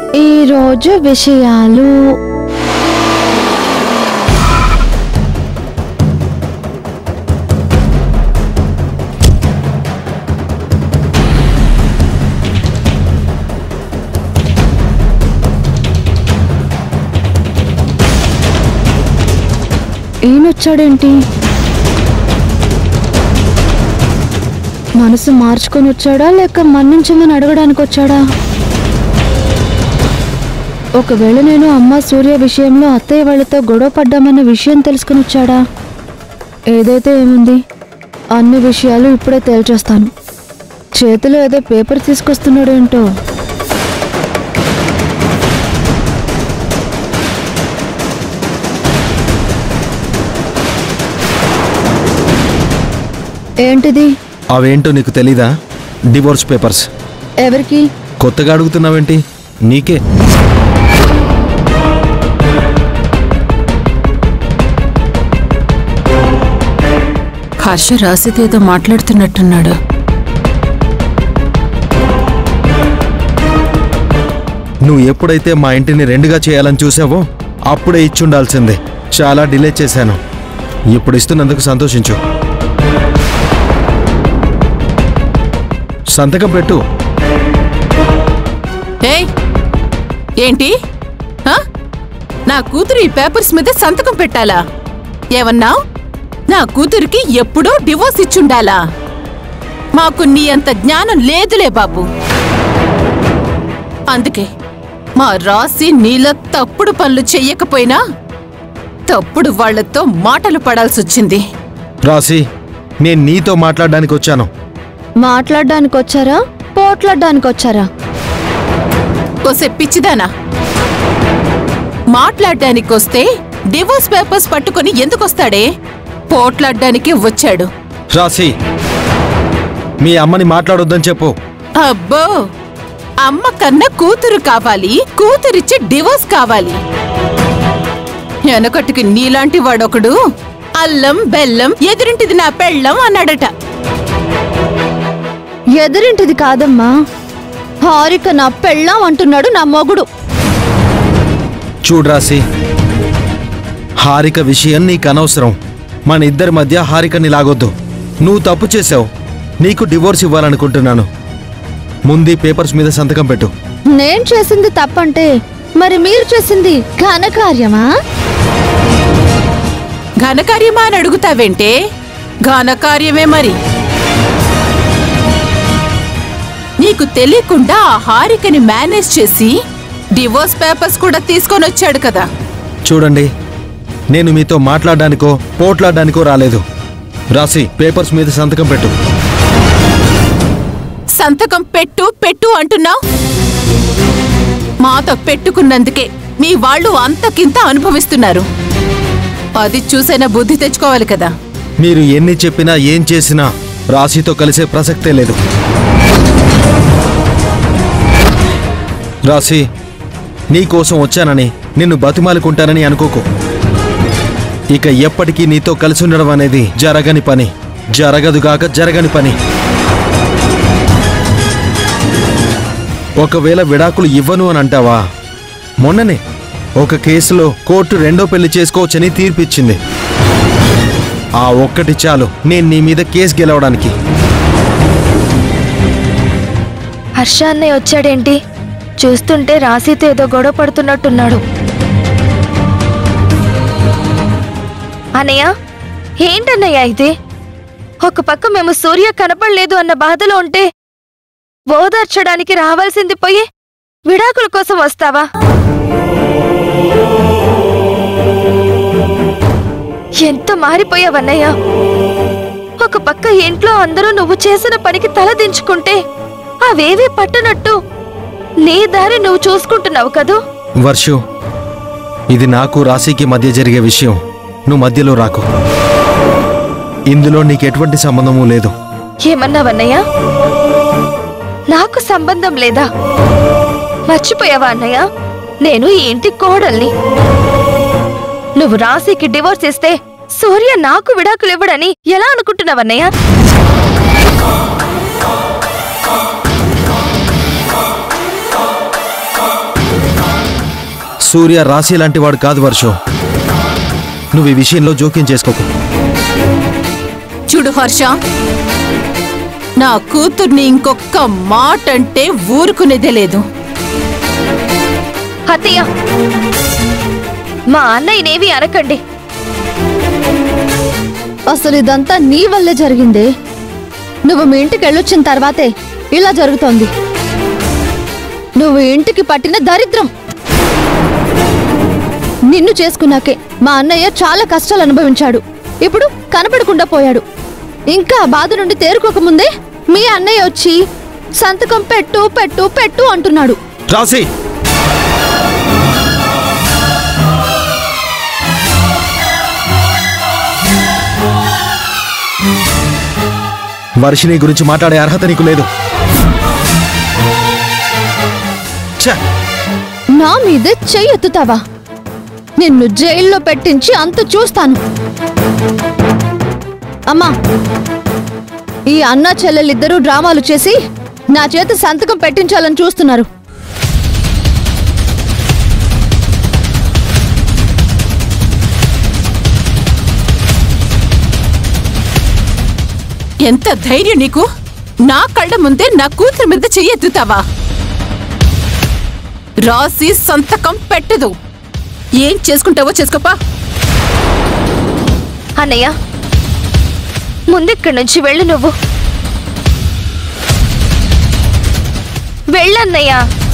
ఈ రోజు విషయాలు ఈయనొచ్చాడేంటి మనసు మార్చుకొని వచ్చాడా లేక మన్నించమని అడగడానికి వచ్చాడా ఒకవేళ నేను అమ్మ సూర్య విషయంలో అత్తయ్య వాళ్ళతో గొడవ పడ్డామన్న విషయం తెలుసుకుని వచ్చాడా ఏదైతే ఏముంది అన్ని విషయాలు ఇప్పుడే తేల్చేస్తాను చేతిలో ఏదో పేపర్ తీసుకొస్తున్నాడేంటో ఏంటిది అవేంటో నీకు తెలీదా డివోర్స్ పేపర్స్ ఎవరికి కొత్తగా అడుగుతున్నావేంటి నీకే హర్ష రాసితో ఏదో మాట్లాడుతున్నట్టున్నాడు నువ్వు ఎప్పుడైతే మా ఇంటిని రెండుగా చేయాలని చూసావో అప్పుడే ఇచ్చుండాల్సిందే చాలా డిలే చేశాను ఇప్పుడు ఇస్తున్నందుకు సంతోషించు సంతకం పెట్టు ఏయ్ ఏంటి ఆ? నా కూతురు ఈ పేపర్స్ మీద సంతకం పెట్టాలా ఏమన్నా నా కూతురికి ఎప్పుడో డివోర్స్ ఇచ్చుండాలా మాకు నీ అంత జ్ఞానం లేదులే బాబు అందుకే మా రాసి నీలో తప్పుడు పనులు చెయ్యకపోయినా తప్పుడు వాళ్లతో మాటలు పడాల్సొచ్చింది రాసి నేను నీతో మాట్లాడడానికి వచ్చాను మాట్లాడడానికి వచ్చారా పోట్లాడడానికి వచ్చారా కోసే పిచ్చిదానా మాట్లాడడానికొస్తే డివోర్స్ పేపర్స్ పట్టుకొని ఎందుకొస్తాడే పోట్లాడ్డానికి వచ్చాడు రాసి మీ అమ్మని మాట్లాడొద్దని చెప్పు అబ్బో అమ్మ కన్నా కూతురు కావాలి కూతురిచ్చే డివోర్స్ కావాలి వెనకట్టుకి నీలాంటి వాడొకడు అల్లం బెల్లం ఎదురింటిది నా పెళ్ళం అన్నాడట ఎదురింటిది కాదమ్మా హారిక నా పెళ్ళాం అంటున్నాడు నా మొగుడు చూడు రాసి హారిక విషయం నీకు అనవసరం మన ఇద్దరి మధ్య హారికని లాగొద్దు నువ్వు తప్పు చేసావు నీకు డివోర్స్ ఇవ్వాలనుకుంటున్నాను ముందు ఈ పేపర్స్ మీద సంతకం పెట్టు నేను చేసింది తప్పంటే మరి మీరు చేసింది ఘనకార్యమా ఘనకార్యమా అని అడుగుతావేంటే ఘనకార్యమే మరి నీకు తెలియకుండా ఆ హారికని మేనేజ్ చేసి డివోర్స్ పేపర్స్ కూడా తీసుకొని వచ్చాడు కదా చూడండి నేను మీతో మాట్లాడడానికో పోట్లాడడానికో రాలేదు రాసి పేపర్స్ మీద సంతకం పెట్టు సంతకం పెట్టు పెట్టు అంటున్నావు మాతో పెట్టుకున్నందుకే మీ వాళ్ళు అంతకింత అనుభవిస్తున్నారు అది చూసైనా బుద్ధి తెచ్చుకోవాలి కదా మీరు ఎన్ని చెప్పినా ఏం చేసినా రాశితో కలిసే ప్రసక్తే లేదు రాశి నీకోసం వచ్చానని నిన్ను బతిమాలుకుంటానని అనుకోకు ఇక ఎప్పటికీ నీతో కలిసి ఉండడం అనేది జరగని పని జరగదుగాక జరగని పని ఒకవేళ విడాకులు ఇవ్వను అని అంటావా మొన్ననే ఒక కేసులో కోర్టు రెండో పెళ్లి చేసుకోవచ్చని తీర్పిచ్చింది ఆ ఒక్కటి చాలు నేను నీ మీద కేసు గెలవడానికి హర్ష అన్నయ్య వచ్చాడేంటి చూస్తుంటే రాశితో ఏదో గొడవ పడుతున్నట్టున్నాడు అన్నయ్య ఏంటన్నయ్య ఇది ఒక పక్క మేము సూర్య కనపడలేదు అన్న బాధలో ఉంటే ఓదార్చడానికి రావాల్సింది పోయి విడాకుల కోసం వస్తావా ఎంత మారిపోయావన్నయ్య ఒక పక్క ఇంట్లో అందరూ నువ్వు చేసిన పనికి తల దించుకుంటే అవేవీ పట్టనట్టు నీ దారి నువ్వు చూసుకుంటున్నావు కదూ వర్షు ఇది నాకు రాశికి మధ్య జరిగే విషయం నువ్వు మధ్యలో రాకు ఇందులో నీకు ఎటువంటి సంబంధము లేదు ఏమన్నావన్నయ్య నాకు సంబంధం లేదా మర్చిపోయావా అన్నయ్య నేను ఈ ఇంటి కోడల్ని నువ్వు రాశికి డివోర్స్ ఇస్తే సూర్య నాకు విడాకులు ఇవ్వడని ఎలా అనుకుంటున్నావన్నయ్య సూర్య రాశి లాంటి వాడు కాదు వర్షం నువ్వు ఈ విషయంలో జోక్యం చేసుకోకు చూడు హర్ష నా కూతుర్ని ఇంకొక్క మాట అంటే ఊరుకునేదే లేదు అత్తయ్య మా అన్నయ్యనేవి అనకండి అసలు ఇదంతా నీ వల్లే జరిగిందే నువ్వు మీ ఇంటికి వెళ్ళొచ్చిన తర్వాతే ఇలా జరుగుతోంది నువ్వు ఇంటికి పట్టిన దరిద్రం నిన్ను చేసుకున్నాకే మా అన్నయ్య చాలా కష్టాలు అనుభవించాడు ఇప్పుడు కనపడకుండా పోయాడు ఇంకా ఆ బాధ నుండి తేరుకోకముందే మీ అన్నయ్య వచ్చి సంతకం పెట్టు పెట్టు పెట్టు అంటున్నాడు రాసి వర్షిణి గురించి మాట్లాడే అర్హత నీకు లేదు ఛ! నా మీదే చెయ్యెత్తుతావా నిన్ను జైల్లో పెట్టించి అంత చూస్తాను అమ్మా ఈ అన్న చెల్లెలిద్దరూ డ్రామాలు చేసి నా చేత సంతకం పెట్టించాలని చూస్తున్నారు ఎంత ధైర్యం నీకు నా కళ్ళ ముందే నా కూతురు మీద చెయ్యెత్తుతావా రాసి సంతకం పెట్టదు ఏం చేసుకుంటావో చేసుకోపా అన్నయ్య ముందిక్కడి నుంచి వెళ్ళు నువ్వు వెళ్ళన్నయ్యా